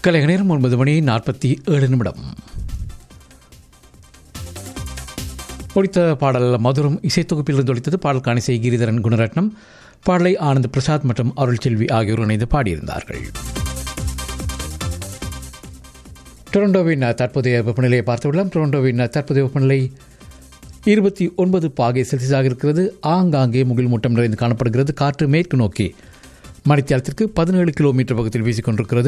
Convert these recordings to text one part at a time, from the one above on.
கலைக நேரம் ஒன்பது மணி நாற்பத்தி ஏழு நிமிடம் ஒடித்த பாடல் மதுரம் இசைத்தொகுப்பிலிருந்து ஒழித்தது பாடல் காணிசை கிரிதரன் குணரட்னம் பாடலை ஆனந்த் பிரசாத் மற்றும் அருள்செல்வி ஆகியோர் இணைந்து பாடியிருந்தார்கள் டொரண்டோவின் தற்போதைய வெப்பநிலையை பார்த்துவிடலாம் டொரண்டோவின் தற்போதைய வெப்பநிலை இருபத்தி ஒன்பது பாகை செல்சியஸாக இருக்கிறது ஆங்காங்கே முகில் மூட்டம் நிறைந்து காணப்படுகிறது காற்று மேற்கு நோக்கி மணித்தியாலத்திற்கு பதினேழு கிலோமீட்டர் பக்கத்தில் வீசிக்கொண்டிருக்கிறது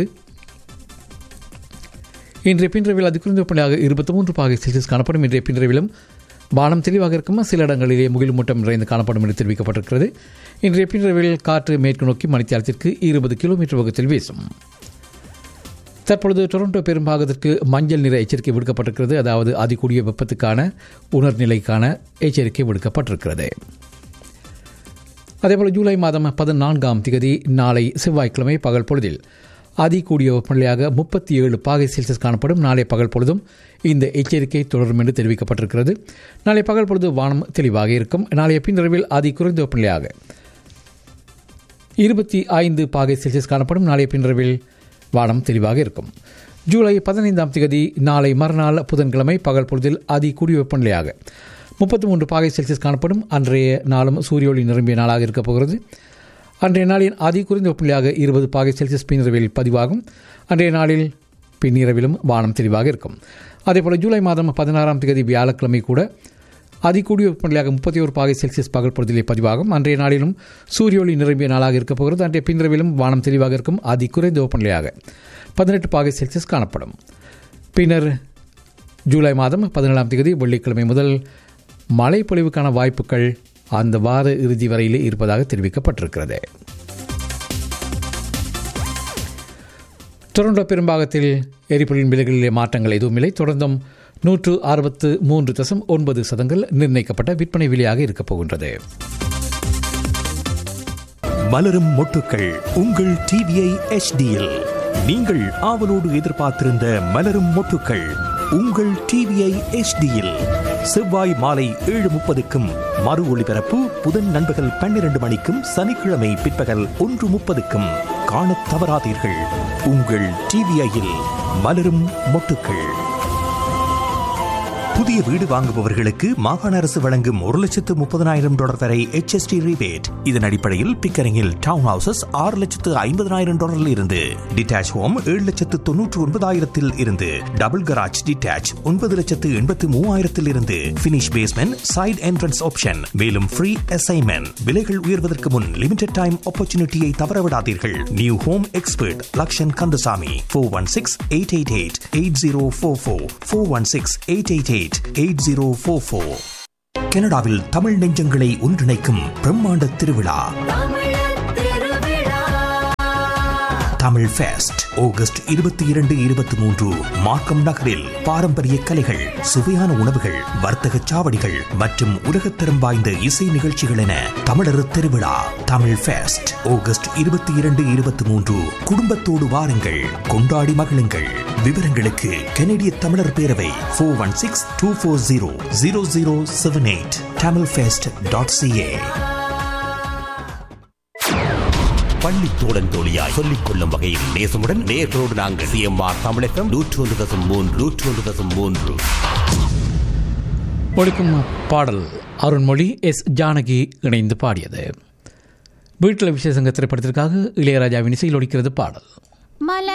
இன்றைய பின்ரவில் அது குறைந்த வெப்பநிலையாக இருபத்தி மூன்று பாகை செல்சியஸ் காணப்படும் இன்றைய பின்ரவிலும் வானம் தெளிவாக இருக்கும் சில இடங்களிலே முகில் மூட்டம் நிறைந்து காணப்படும் என்று தெரிவிக்கப்பட்டிருக்கிறது இன்றைய பின்ரவில் காற்று மேற்கு நோக்கி மணித்தியாலத்திற்கு இருபது கிலோமீட்டர் வேகத்தில் வீசும் தற்பொழுது டொரண்டோ பெரும்பாகத்திற்கு மஞ்சள் நிற எச்சரிக்கை விடுக்கப்பட்டிருக்கிறது அதாவது அதிகூடிய வெப்பத்துக்கான உணர்நிலைக்கான எச்சரிக்கை விடுக்கப்பட்டிருக்கிறது அதேபோல் ஜூலை மாதம் பதினான்காம் திகதி நாளை செவ்வாய்க்கிழமை பகல் பொழுதில் அதிகூடிய வெப்பநிலையாக முப்பத்தி ஏழு பாகை செல்சியஸ் காணப்படும் நாளை பகல் பொழுதும் இந்த எச்சரிக்கை தொடரும் என்று தெரிவிக்கப்பட்டிருக்கிறது நாளை பகல் பொழுது வானம் தெளிவாக இருக்கும் நாளைய பின்னரவில் அதி குறைந்த வெப்பநிலையாக இருபத்தி ஐந்து பாகை செல்சியஸ் காணப்படும் நாளைய பின்னரவில் வானம் தெளிவாக இருக்கும் ஜூலை பதினைந்தாம் தேதி நாளை மறுநாள் புதன்கிழமை பகல் பொழுதில் அதி கூடிய வெப்பநிலையாக முப்பத்தி மூன்று பாகை செல்சியஸ் காணப்படும் அன்றைய நாளும் சூரிய ஒளி நிரம்பிய நாளாக இருக்கப் போகிறது அன்றைய நாளின் அதி குறைந்த வெப்பநிலையாக இருபது பாகை செல்சியஸ் பின்னிரவில் பதிவாகும் அன்றைய நாளில் பின்னிரவிலும் வானம் தெளிவாக இருக்கும் அதேபோல் ஜூலை மாதம் பதினாறாம் தேதி வியாழக்கிழமை கூட அதிகூடிய வெப்பநிலையாக முப்பத்தி ஒரு பாகை செல்சியஸ் பகல் பொழுதிலே பதிவாகும் அன்றைய நாளிலும் சூரிய ஒளி நிரம்பிய நாளாக இருக்கப் போகிறது அன்றைய பின்ரவிலும் வானம் தெளிவாக இருக்கும் அதி குறைந்த வெப்பநிலையாக பதினெட்டு பாகை செல்சியஸ் காணப்படும் பின்னர் ஜூலை மாதம் பதினேழாம் தேதி வெள்ளிக்கிழமை முதல் மழை பொழிவுக்கான வாய்ப்புகள் அந்த வார இறுதி வரையிலே இருப்பதாக தெரிவிக்கப்பட்டிருக்கிறது டொரண்டோ பெரும்பாகத்தில் எரிபொருளின் விலைகளிலே மாற்றங்கள் எதுவும் இல்லை தொடர்ந்தும் நூற்று அறுபத்து மூன்று தசம் ஒன்பது சதங்கள் நிர்ணயிக்கப்பட்ட விற்பனை விலையாக இருக்கப் போகின்றது மலரும் மொட்டுக்கள் உங்கள் டிவிஐ எச்டியில் நீங்கள் ஆவலோடு எதிர்பார்த்திருந்த மலரும் மொட்டுக்கள் உங்கள் டிவிஐ எச்டியில் செவ்வாய் மாலை ஏழு முப்பதுக்கும் மறு ஒளிபரப்பு புதன் நண்பகல் பன்னிரண்டு மணிக்கும் சனிக்கிழமை பிற்பகல் ஒன்று முப்பதுக்கும் காணத் தவறாதீர்கள் உங்கள் டிவிஐயில் மலரும் மொட்டுக்கள் புதிய வீடு வாங்குபவர்களுக்கு மாகாண அரசு வழங்கும் ஒரு லட்சத்து முப்பதனாயிரம் டாலர் வரை HST ரிபேட் இதன் அடிப்படையில் பிக்கரிங்கில் டவுன் ஹவுசஸ் ஆறு லட்சத்து ஐம்பதனாயிரம் டாலரில் இருந்து டிட்டாச் ஹோம் ஏழு லட்சத்து தொன்னூற்று ஒன்பதாயிரத்தில் இருந்து டபுள் கராஜ் டிட்டாச் ஒன்பது லட்சத்து எண்பத்து மூவாயிரத்தில் இருந்து finish basement side entrance option மேலும் ஃப்ரீ அசைன்மெண்ட் விலைகள் உயர்வதற்கு முன் லிமிடெட் டைம் ஆப்பர்ச்சுனிட்டியை தவறவிடாதீர்கள் new home expert Lakshan Kandasamy four one six eight eight eight eight zero four four four one six eight eight eight eight zero four four கனடாவில் தமிழ் நெஞ்சங்களை ஒன்றிணைக்கும் பிரம்மாண்ட திருவிழா தமிழ் ஃபெஸ்ட் ஆகஸ்ட் இருபத்தி இரண்டு இருபத்தி மூன்று மார்க்கம் நகரில் பாரம்பரிய கலைகள் சுவையான உணவுகள் வர்த்தக சாவடிகள் மற்றும் உலகத்தரம் வாய்ந்த இசை நிகழ்ச்சிகள் என தமிழர் திருவிழா தமிழ் ஃபெஸ்ட் ஆகஸ்ட் இருபத்தி இரண்டு இருபத்தி மூன்று குடும்பத்தோடு வாருங்கள் கொண்டாடி மகிழுங்கள் விவரங்களுக்கு கனடிய தமிழர் பேரவை four one six two four zero zero zero seven eight Tamil fest dot CA பள்ளி தோழன் தோழியாய் சொல்லிக் கொள்ளும் வகையில் நேசமுடன் நேர்களோடு நாங்கள் சிஎம்ஆர் தமிழகம் நூற்று ஒன்று தசம் மூன்று நூற்று ஒன்று தசம் மூன்று ஒழிக்கும் பாடல் அருண்மொழி எஸ் ஜானகி இணைந்து பாடியது வீட்டில் விசேஷங்க திரைப்படத்திற்காக இளையராஜாவின் இசையில் ஒலிக்கிறது பாடல் மலர்